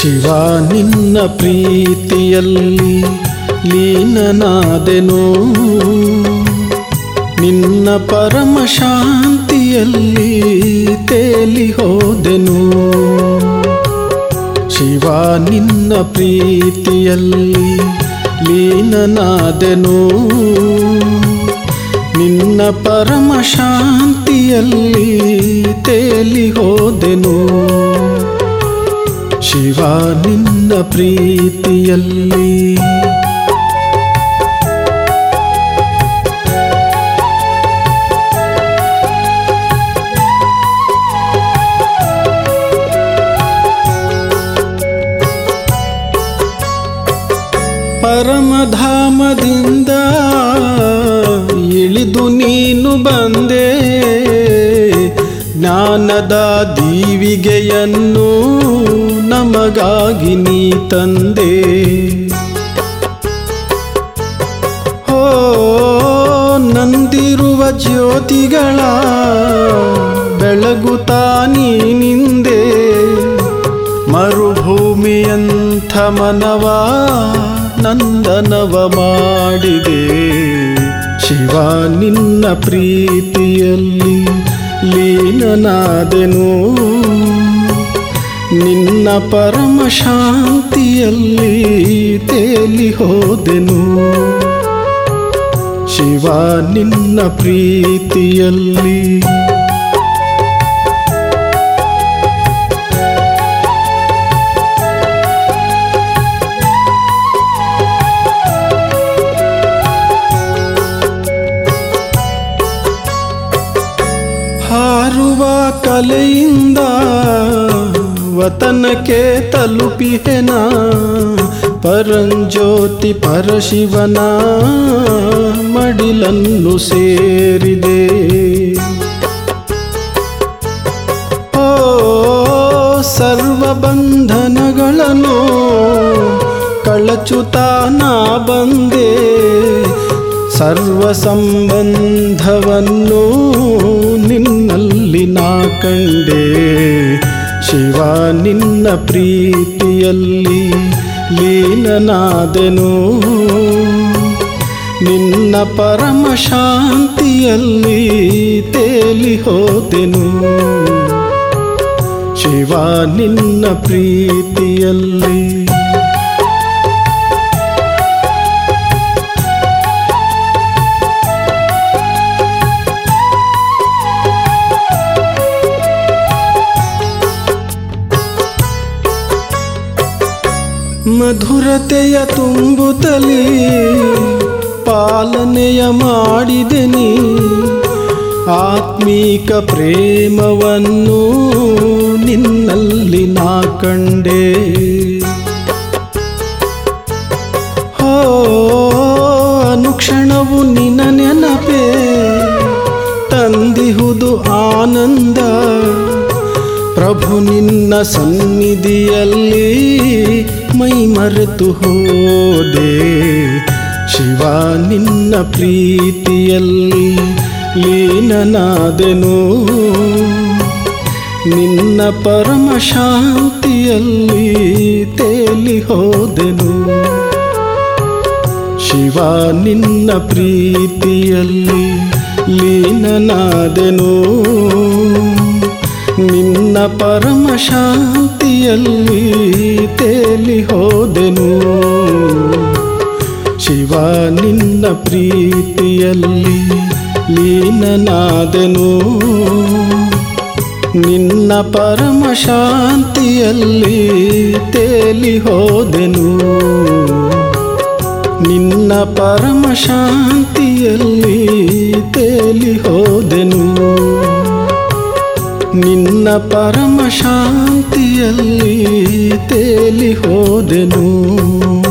ಶಿವ ನಿನ್ನ ಪ್ರೀತಿಯಲ್ಲಿ ಲೀನನಾದೆನು ನಿನ್ನ ಪರಮ ಶಾಂತಿಯಲ್ಲಿ ತೇಲಿ ಹೋದೆನು ಶಿವ ನಿನ್ನ ಪ್ರೀತಿಯಲ್ಲಿ ಲೀನನಾದೆನು ನಿನ್ನ ಪರಮ ಶಾಂತಿಯಲ್ಲಿ ತೇಲಿ ಹೋದೆನು ಶಿವ ನಿನ್ನ ಪ್ರೀತಿಯಲ್ಲಿ ಪರಮಧಾಮದಿಂದ ಇಳಿದು ನೀನು ಬಂದೆ ಜ್ಞಾನದ ದೀವಿಗೆಯನ್ನು ನಮಗಾಗಿ ನೀ ತಂದೆ ಹೋ ನಂದಿರುವ ಜ್ಯೋತಿಗಳ ಬೆಳಗುತ್ತಾ ನೀನಿಂದೆ ಮರುಭೂಮಿಯಂಥ ಮನವ ನಂದನವ ಮಾಡಿದೆ ಶಿವ ನಿನ್ನ ಪ್ರೀತಿಯಲ್ಲಿ ಲೀನನಾದೆನು ನಿನ್ನ ಪರಮ ಶಾಂತಿಯಲ್ಲಿ ತೇಲಿ ಹೋದೆನು ಶಿವ ನಿನ್ನ ಪ್ರೀತಿಯಲ್ಲಿ ಹಾರುವ ಕಲೆಯಿಂದ ವತನಕ್ಕೆ ತಲುಪಿಹೆನ ಪರಂಜ್ಯೋತಿ ಪರಶಿವನ ಮಡಿಲನ್ನು ಸೇರಿದೆ ಓ ಸರ್ವ ಬಂಧನಗಳನ್ನು ಕಳಚುತ್ತಾ ನಾ ಬಂದೆ ಸರ್ವ ಸಂಬಂಧವನ್ನು ನಿನ್ನಲ್ಲಿ ನಾ ಕಂಡೆ ಶಿವ ನಿನ್ನ ಪ್ರೀತಿಯಲ್ಲಿ ಲೀನನಾದೆನು ನಿನ್ನ ಪರಮ ಶಾಂತಿಯಲ್ಲಿ ತೇಲಿ ಹೋದೆನು ಶಿವ ನಿನ್ನ ಪ್ರೀತಿಯಲ್ಲಿ ಮಧುರತೆಯ ತುಂಬುತ್ತಲೇ ಪಾಲನೆಯ ಮಾಡಿದೆನಿ ಆತ್ಮೀಕ ಪ್ರೇಮವನ್ನು ನಿನ್ನಲ್ಲಿ ನಾ ಕಂಡೆ ಹೋ ಅನುಕ್ಷಣವು ನಿನ್ನ ನೆನಪೆ ತಂದಿಹುದು ಆನಂದ ಪ್ರಭು ನಿನ್ನ ಸನ್ನಿಧಿಯಲ್ಲಿ ಮೈ ಮರೆತು ಹೋದೆ ಶಿವ ನಿನ್ನ ಪ್ರೀತಿಯಲ್ಲಿ ಲೀನನಾದೆನು ನಿನ್ನ ಪರಮ ಶಾಂತಿಯಲ್ಲಿ ತೇಲಿ ಹೋದೆನು ಶಿವ ನಿನ್ನ ಪ್ರೀತಿಯಲ್ಲಿ ಲೀನನಾದೆನು ನಿನ್ನ ಪರಮ ಶಾಂತಿಯಲ್ಲಿ ತೇಲಿ ಹೋದೆನು ಶಿವ ನಿನ್ನ ಪ್ರೀತಿಯಲ್ಲಿ ಲೀನನಾದೆನು ನಿನ್ನ ಪರಮ ಶಾಂತಿಯಲ್ಲಿ ತೇಲಿ ಹೋದೆನು ನಿನ್ನ ಪರಮ ಶಾಂತಿಯಲ್ಲಿ ತೇಲಿ ಹೋದೆನು ನಿನ್ನ ಪರಮ ಶಾಂತಿಯಲ್ಲಿ ತೇಲಿ ಹೋದೆನು